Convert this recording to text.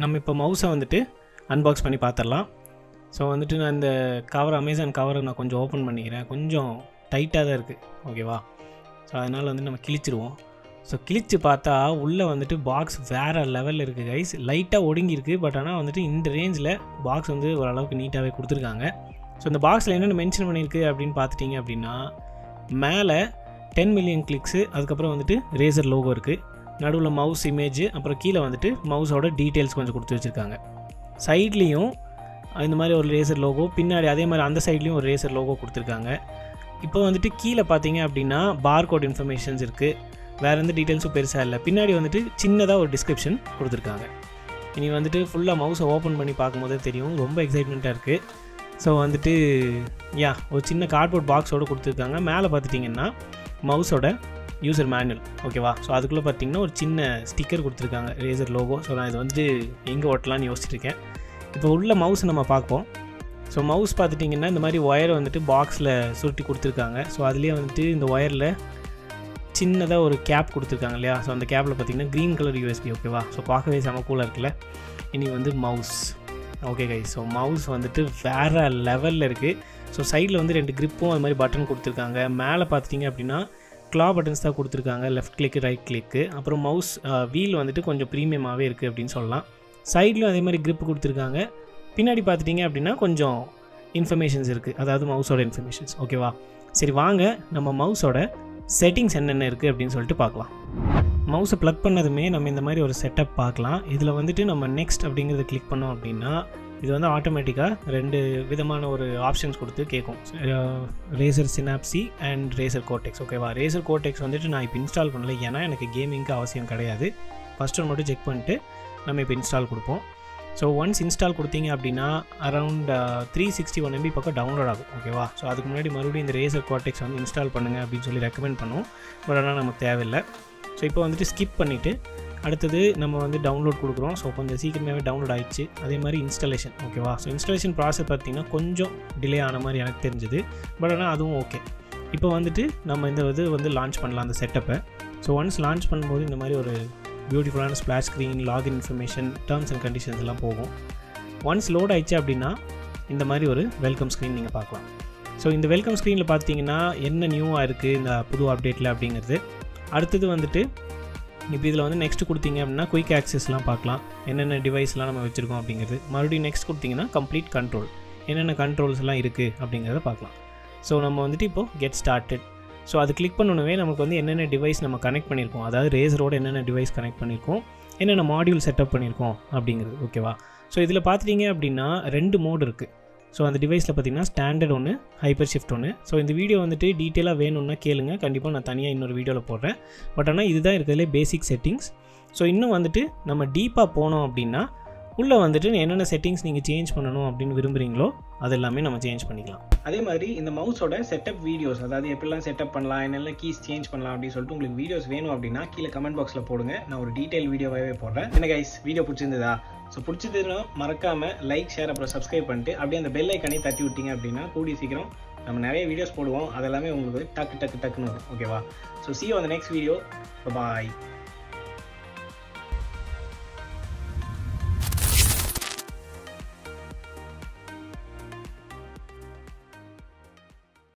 நம்ம இப்போ மவுஸை வந்துட்டு அன்பாக்ஸ் பண்ணி பார்த்துடலாம் ஸோ வந்துட்டு நான் இந்த கவர் அமேசான் கவரை நான் கொஞ்சம் ஓப்பன் பண்ணிக்கிறேன் கொஞ்சம் டைட்டாக தான் இருக்குது ஓகேவா ஸோ அதனால் வந்து நம்ம கிழிச்சிருவோம் ஸோ கிழிச்சு பார்த்தா உள்ளே வந்துட்டு பாக்ஸ் வேறு லெவலில் இருக்குது கைஸ் லைட்டாக ஒடுங்கியிருக்கு பட் ஆனால் வந்துட்டு இந்த ரேஞ்சில் பாக்ஸ் வந்து ஓரளவுக்கு நீட்டாகவே கொடுத்துருக்காங்க ஸோ இந்த பாக்ஸில் என்னென்ன மென்ஷன் பண்ணியிருக்கு அப்படின்னு பார்த்துட்டிங்க அப்படின்னா மேலே டென் மில்லியன் கிளிக்ஸு அதுக்கப்புறம் வந்துட்டு ரேசர் லோகோ இருக்குது நடுவில் மவுஸ் இமேஜ் அப்புறம் கீழே வந்துட்டு மவுஸோட டீட்டெயில்ஸ் கொஞ்சம் கொடுத்து வச்சுருக்காங்க சைட்லேயும் இந்த மாதிரி ஒரு ரேசர் லோகோ பின்னாடி அதே மாதிரி அந்த சைட்லேயும் ஒரு ரேசர் லோகோ கொடுத்துருக்காங்க இப்போ வந்துட்டு கீழே பார்த்தீங்க அப்படின்னா பார்கோட் இன்ஃபர்மேஷன்ஸ் இருக்குது வேறு எந்த டீட்டெயில்ஸும் பெருசாக இல்லை பின்னாடி வந்துட்டு சின்னதாக ஒரு டிஸ்கிரிப்ஷன் கொடுத்துருக்காங்க இனி வந்துட்டு ஃபுல்லாக மவுஸை ஓப்பன் பண்ணி பார்க்கும்போதே தெரியும் ரொம்ப எக்ஸைட்மெண்ட்டாக இருக்குது ஸோ வந்துட்டு யா ஒரு சின்ன கார்ட்போர்ட் பாக்ஸோடு கொடுத்துருக்காங்க மேலே பார்த்துட்டிங்கன்னா மவுஸோட யூசர் மேனுவல் ஓகேவா ஸோ அதுக்குள்ளே பார்த்தீங்கன்னா ஒரு சின்ன ஸ்டிக்கர் கொடுத்துருக்காங்க ரேசர் லோகோ ஸோ நான் இது வந்துட்டு எங்கே ஒட்டலான்னு யோசிச்சுட்டு இருக்கேன் இப்போ உள்ள மவுஸ் நம்ம பார்ப்போம் ஸோ மவுஸ் பார்த்துட்டிங்கன்னா இந்த மாதிரி ஒயரை வந்துட்டு பாக்ஸில் சுருட்டி கொடுத்துருக்காங்க ஸோ அதுலேயே வந்துட்டு இந்த ஒயரில் சின்னதாக ஒரு கேப் கொடுத்துருக்காங்க இல்லையா ஸோ அந்த கேப்பில் பார்த்தீங்கன்னா க்ரீன் கலர் யூஎஸ்பி ஓகேவா ஸோ பார்க்கவே செம கூலாக இருக்குல்ல இனி வந்து மவுஸ் ஓகே கை ஸோ மவுஸ் வந்துட்டு வேறு லெவலில் இருக்குது ஸோ சைடில் வந்து ரெண்டு க்ரிப்பும் அது மாதிரி பட்டன் கொடுத்துருக்காங்க மேலே பார்த்துட்டிங்க அப்படின்னா க்ளா பட்டன்ஸ் தான் கொடுத்துருக்காங்க லெஃப்ட் கிளிக்கு ரைட் கிளிக்கு அப்புறம் மவுஸ் வீல் வந்துட்டு கொஞ்சம் ப்ரீமியமாகவே இருக்குது அப்படின்னு சொல்லலாம் சைட்லையும் அதே மாதிரி grip கொடுத்துருக்காங்க பின்னாடி பார்த்துட்டிங்க அப்படின்னா கொஞ்சம் இன்ஃபர்மேஷன்ஸ் இருக்குது அதாவது மவுஸோட இன்ஃபர்மேஷன்ஸ் ஓகேவா சரி வாங்க நம்ம மவுஸோட செட்டிங்ஸ் என்னென்ன இருக்குது அப்படின்னு சொல்லிட்டு பார்க்கலாம் மவுஸை ப்ளக் பண்ணதுமே நம்ம இந்த மாதிரி ஒரு செட்டப் பார்க்கலாம் இதில் வந்துட்டு நம்ம நெக்ஸ்ட் அப்படிங்கிறத கிளிக் பண்ணோம் அப்படின்னா இது வந்து ஆட்டோமேட்டிக்காக ரெண்டு விதமான ஒரு ஆப்ஷன்ஸ் கொடுத்து கேட்கும் Razer Synapse and Razer Cortex ஓகேவா ரேசர் கோட்டெக்ஸ் வந்துட்டு நான் இப்போ இன்ஸ்டால் பண்ணல ஏன்னா எனக்கு கேமிங்க்கு அவசியம் கிடையாது ஃபஸ்ட் ஒன் மட்டும் செக் பண்ணிட்டு நம்ம இப்போ இன்ஸ்டால் கொடுப்போம் ஸோ ஒன்ஸ் இன்ஸ்டால் கொடுத்தீங்க அப்படின்னா around three sixty one MB பக்கம் டவுன்லோட் ஆகும் ஓகேவா ஸோ அதுக்கு முன்னாடி மறுபடியும் இந்த ரேசர் கோட்டெக்ஸ் வந்து இன்ஸ்டால் பண்ணுங்கள் அப்படின்னு சொல்லி ரெக்கமெண்ட் பண்ணுவோம் பட் ஆனால் நமக்கு தேவையில்லை ஸோ இப்போ வந்துட்டு ஸ்கிப் பண்ணிவிட்டு அடுத்தது நம்ம வந்து டவுன்லோட் கொடுக்குறோம் ஸோ கொஞ்சம் சீக்கிரமாகவே டவுன்லோட் ஆயிடுச்சு அதே மாதிரி இன்ஸ்டாலேஷன் ஓகேவா ஸோ இன்ஸ்டாலேஷன் ப்ராசஸ் பார்த்திங்கன்னா கொஞ்சம் டிலே ஆன மாதிரி எனக்கு தெரிஞ்சுது பட் ஆனால் அதுவும் ஓகே இப்போ வந்துட்டு நம்ம இந்த இது வந்து லான்ச் பண்ணலாம் அந்த செட்டப்பை ஸோ ஒன்ஸ் லான்ச் பண்ணும்போது இந்த மாதிரி ஒரு பியூட்டிஃபுல்லான splash screen login information terms and conditions எல்லாம் போகும் ஒன்ஸ் லோட் ஆயிடுச்சு அப்படின்னா இந்த மாதிரி ஒரு வெல்கம் ஸ்க்ரீன் நீங்கள் பார்க்கலாம் ஸோ இந்த வெல்கம் ஸ்க்ரீனில் பார்த்தீங்கன்னா என்ன நியூவாக இருக்குது இந்த புது அப்டேட்டில் அப்படிங்கிறது அடுத்தது வந்துட்டு இப்போ இதில் வந்து நெக்ஸ்ட் கொடுத்தீங்க அப்படின்னா குயிக் ஆக்சஸ்லாம் பார்க்கலாம் என்னென்ன டிவைஸ்லாம் நம்ம வச்சுருக்கோம் அப்படிங்கிறது மறுபடியும் நெக்ஸ்ட் கொடுத்தீங்கன்னா கம்ப்ளீட் கண்ட்ரோல் என்னென்ன கண்ட்ரோல்ஸ்லாம் இருக்குது அப்படிங்கிறத பார்க்கலாம் ஸோ நம்ம வந்துட்டு இப்போது கெட் ஸ்டார்டட் ஸோ அது கிளிக் பண்ணணுமே நமக்கு வந்து என்னென்ன டிவைஸ் நம்ம கனெக்ட் பண்ணியிருக்கோம் அதாவது ரேசரோட என்னென்ன டிவைஸ் கனெக்ட் பண்ணியிருக்கோம் என்னென்ன மாடியூல் செட்டப் பண்ணியிருக்கோம் அப்படிங்கிறது ஓகேவா ஸோ இதில் பார்த்துட்டிங்க அப்படின்னா ரெண்டு மோடு இருக்குது ஸோ அந்த டிவைஸில் பார்த்தீங்கன்னா ஸ்டாண்டர்ட் ஒன்று ஹைப்பர் ஷிஃப்ட் ஒன்று ஸோ இந்த வீடியோ வந்துட்டு டீட்டெயிலாக வேணும்னா கேளுங்க கண்டிப்பாக நான் தனியாக இன்னொரு வீடியோவில் போடுறேன் பட் ஆனால் இதுதான் இருக்கிறதுலே பேசிக் செட்டிங்ஸ் ஸோ இன்னும் வந்துட்டு நம்ம டீப்பாக போனோம் அப்படின்னா உள்ளே வந்துட்டு என்னென்ன செட்டிங்ஸ் நீங்கள் சேஞ்ச் பண்ணணும் அப்படின்னு விரும்புகிறீங்களோ அது எல்லாமே நம்ம சேஞ்ச் பண்ணிக்கலாம் அதே மாதிரி இந்த மவுஸோட செட்டப் வீடியோஸ் அதாவது எப்படிலாம் செட்டப் பண்ணலாம் என்னெல்லாம் கீஸ் சேஞ்ச் பண்ணலாம் அப்படின்னு சொல்லிட்டு உங்களுக்கு வீடியோஸ் வேணும் அப்படின்னா கீழே கமெண்ட் பாக்ஸில் போடுங்க நான் ஒரு டீட்டெயில் வீடியோவாகவே போடுறேன் என்ன கைஸ் வீடியோ பிடிச்சிருந்ததா ஸோ பிடிச்சதுன்னா மறக்காமல் லைக் ஷேர் அப்புறம் சப்ஸ்கிரைப் பண்ணிட்டு அப்படியே அந்த பெல் ஐக்கனே தட்டி விட்டீங்க அப்படின்னா கூடிய சீக்கிரம் நம்ம நிறைய வீடியோஸ் போடுவோம் அதெல்லாமே உங்களுக்கு டக்கு டக்கு டக்குன்னு வரும் ஓகேவா so see on the next video bye